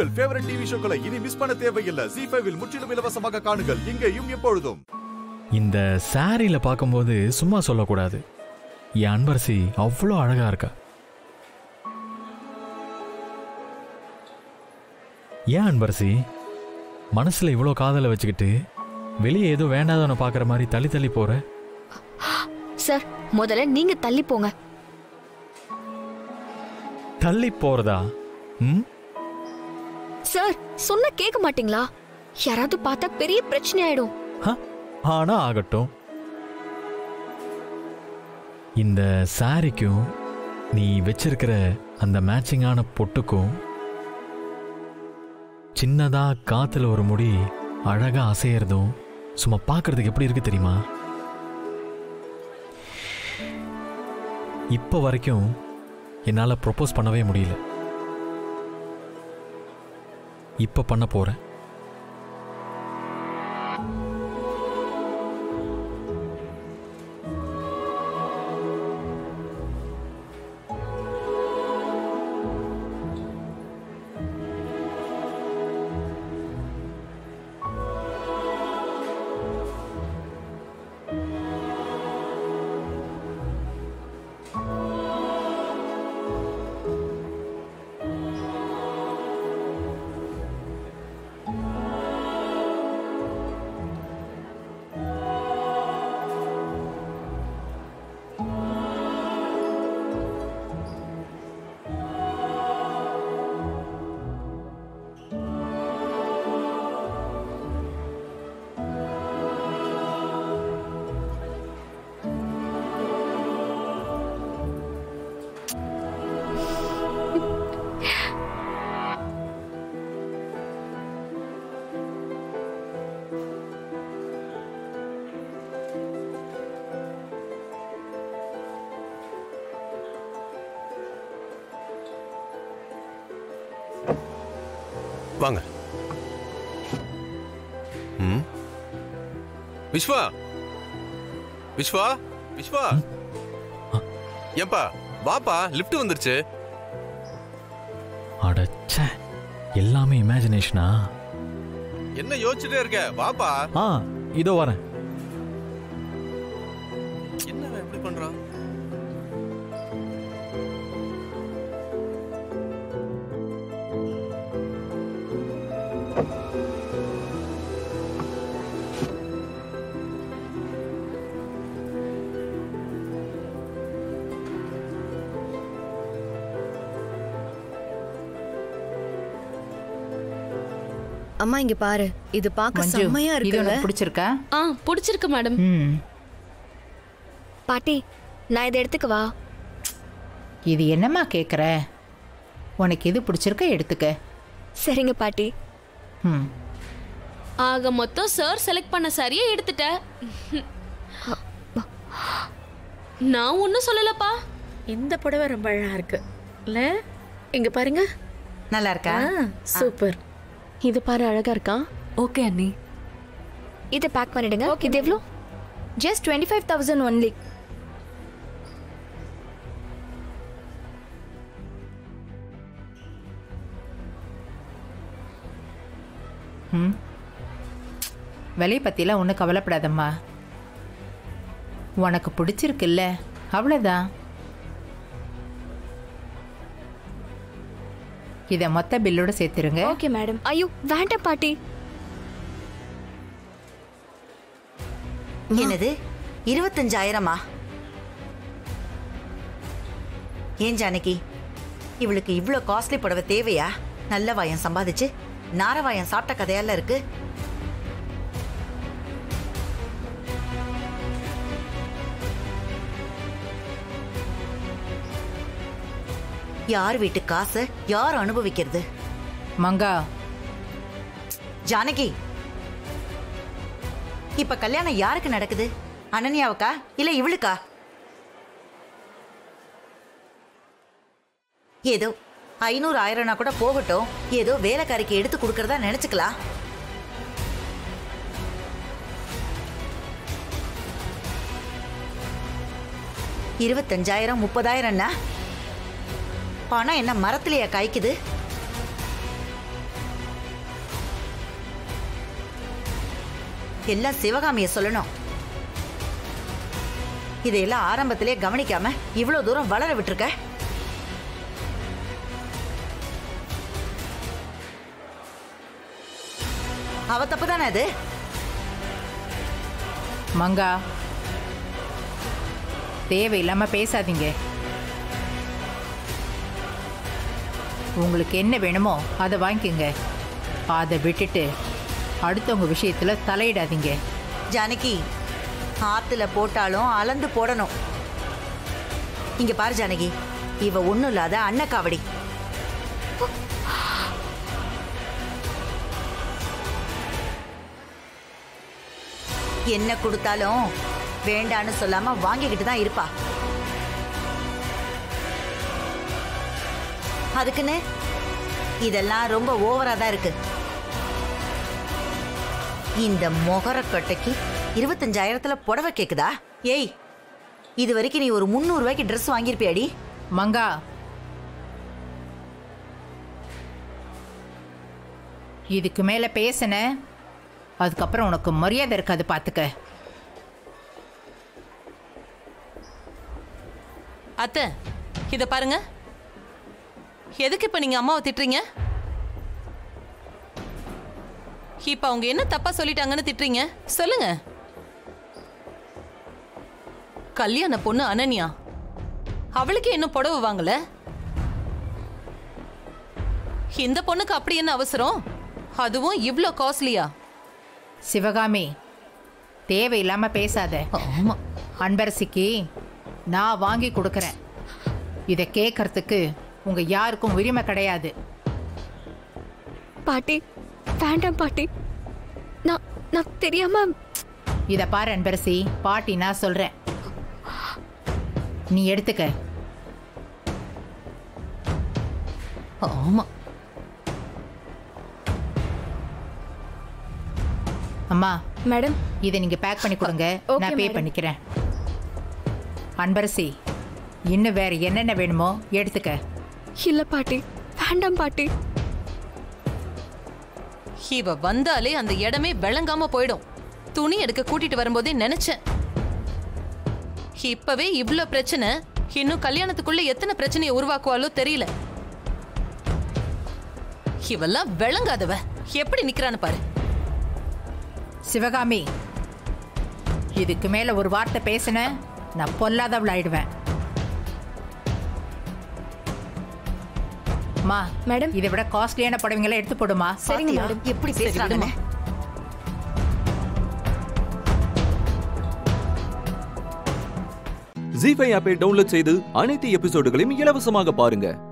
உங்கள் favourite TV ஷோக்களை இனி miss பண்ண தேவையில்லை ஜி ஃபைவில் முற்றிலும் இலவசமாக காணுங்கள் இங்கேயும் எப்பொழுதும் இந்த சாரியில பார்க்கும்போது சும்மா சொல்லக்கூடாது என் அன்பரசி அவ்வளோ அழகா இருக்கா ஏன் அன்பரசி மனசுல இவ்வளோ காதலை வச்சுக்கிட்டு வெளியே ஏதோ வேண்டாதவனை பார்க்குற மாதிரி தள்ளி தள்ளி போற சார் முதல்ல நீங்க தள்ளி போங்க தள்ளி போறதா ம் சார் சொன்ன கேட்க மாட்டீங்களா யாராவது பார்த்தா பெரிய பிரச்சனை ஆயிடும் ஹ, ஆனா ஆகட்டும் இந்த சாரிக்கும் நீ வச்சிருக்கிற அந்த மேட்சிங்கான பொட்டுக்கும் சின்னதா காத்துல ஒரு முடி அழகா அசையறதும் சும்மா பார்க்கிறதுக்கு எப்படி இருக்கு தெரியுமா இப்போ வரைக்கும் என்னால் ப்ரொப்போஸ் பண்ணவே முடியல இப்போ பண்ண போறேன் வாங்க ம் விஸ்வா விஸ்வா விஸ்வா ஏன்பா வாப்பா லிஃப்ட் வந்துருச்சு அடச்சே எல்லாமே இமேஜினேஷனா என்ன யோசிச்சுட்டே இருக்க வாப்பா ஆ இதோ வரேன் என்ன இவன் இப்படி பண்றான் அம்மா இங்க பாரு இது பார்க்க மஞ்சு செம்மையா இது இருக்குல்ல உனக்கு பிடிச்சிருக்கா ஆ பிடிச்சிருக்கு மேடம் ம் பாட்டி நான் இதை எடுத்துக்கவா இது என்னம்மா கேட்குற உனக்கு எது பிடிச்சிருக்கா எடுத்துக்க சரிங்க பாட்டி ம் ஆக மொத்தம் சார் செலக்ட் பண்ண சாரியை எடுத்துட்டேன் நான் ஒன்றும் சொல்லலப்பா இந்த புடவை ரொம்ப அழகா இருக்கு இல்ல இங்க பாருங்க நல்லா இருக்கா ஆ, சூப்பர் இது பாரு அழகா இருக்கா ஓகே அண்ணி இதை பேக் பண்ணிடுங்க இது எவ்வளோ just twenty five thousand only ம் விலையை பற்றிலாம் ஒன்றும் கவலைப்படாதம்மா உனக்கு பிடிச்சிருக்குல்ல அவ்வளோதான் இதை மொத்த பில்லோட சேர்த்துருங்க ஓகே மேடம் ஐயோ வேண்டாம் பாட்டி என்னது இருபத்தஞ்சாயிரமா ஏன் ஜானகி இவளுக்கு இவ்ளோ காஸ்ட்லி புடவை தேவையா நல்ல வாயம் சம்பாதிச்சு நாரவாயம் சாப்பிட்ட கதையால இருக்கு யார் வீட்டு காசை யார் அனுபவிக்கிறது மங்கா ஜானகி இப்ப கல்யாணம் யாருக்கு நடக்குது அனன்யாவுக்கா இல்ல இவளுக்கா ஏதோ ஐநூறு ஆயிரம்னா கூட போகட்டும் ஏதோ வேலைக்காரிக்கு எடுத்து கொடுக்கறதா நினைச்சுக்கலாம் இருபத்தஞ்சாயிரம் முப்பதாயிரம்னா பணம் என்ன மரத்திலேயே காய்க்குது எல்லாம் சிவகாமிய சொல்லணும் இதையெல்லாம் ஆரம்பத்திலே கவனிக்காம இவ்வளவு தூரம் வளர விட்டுருக்க அவ தப்பு தானே அது மங்கா தேவையில்லாம பேசாதீங்க உங்களுக்கு என்ன வேணுமோ அதை வாங்கிக்கோங்க அதை விட்டுட்டு அடுத்தவங்க விஷயத்துல தலையிடாதீங்க ஜானகி ஆத்துல போட்டாலும் அளந்து போடணும் இங்க பாரு ஜானகி இவ ஒண்ணும் இல்லாத அன்னக்காவடி என்ன கொடுத்தாலும் வேண்டான்னு சொல்லாம வாங்கிக்கிட்டு தான் இருப்பா அதுக்குன்னு இதெல்லாம் ரொம்ப ஓவரா தான் இருக்கு இந்த மொகரக்கட்டைக்கு இருபத்தஞ்சாயிரத்துல புடவை கேக்குதா ஏய் இது வரைக்கும் நீ ஒரு முந்நூறு ரூபாய்க்கு ட்ரெஸ் வாங்கியிருப்பியாடி மங்கா இதுக்கு மேல பேசின அதுக்கப்புறம் உனக்கு மரியாதை இருக்காது பாத்துக்க அத்தை இத பாருங்க எதுக்கு இப்ப நீங்க அம்மாவை திட்டுறீங்க இப்ப அவங்க என்ன தப்பா சொல்லிட்டாங்கன்னு திட்டுறீங்க சொல்லுங்க கல்யாண பொண்ணு அனன்யா அவளுக்கு இன்னும் புடவை வாங்கல இந்த பொண்ணுக்கு அப்படி என்ன அவசரம் அதுவும் இவ்ளோ காஸ்ட்லியா சிவகாமி தேவையில்லாம பேசாத ஆமா அன்பரசிக்கு நான் வாங்கி கொடுக்கறேன் இதை கேட்கறதுக்கு உங்க யாருக்கும் உரிமை கிடையாது பாட்டி வேண்டாம் பாட்டி நான் நான் தெரியாம இத பாரு அன்பரசி பாட்டி நான் சொல்றேன் நீ எடுத்துக்க ஆமா அம்மா மேடம் இதை நீங்க பேக் பண்ணி கொடுங்க Okay, நான் பே madam. பண்ணிக்கிறேன் அன்பரசி இன்னும் வேற என்னென்ன வேணுமோ எடுத்துக்க இல்ல பாட்டி வேண்டாம் பாட்டி இவ வந்தாலே அந்த இடமே விளங்காம போயிடும் துணி எடுக்க கூட்டிட்டு வரும்போதே நினைச்சேன் இப்பவே இவ்ளோ பிரச்சனை இன்னும் கல்யாணத்துக்குள்ள எத்தனை பிரச்சனையை உருவாக்குவாளோ தெரியல இவெல்லாம் விளங்காதவ எப்படி நிக்கிறான்னு பாரு சிவகாமி இதுக்கு மேல ஒரு வார்த்தை பேசின நான் பொல்லாதவள் ஆயிடுவேன் மா மேடம். இதை விட காஸ்ட்லியான புடவைங்களை எடுத்து போடுமா சரிங்க பாத்தியா? மேடம் எப்படி சரி, பேசுறாங்கன்னு விடுமா. ஜி ஃபைவ் ஆப்பை டவுன்லோட் செய்து அனைத்து எபிசோடுகளையும் இலவசமாக பாருங்க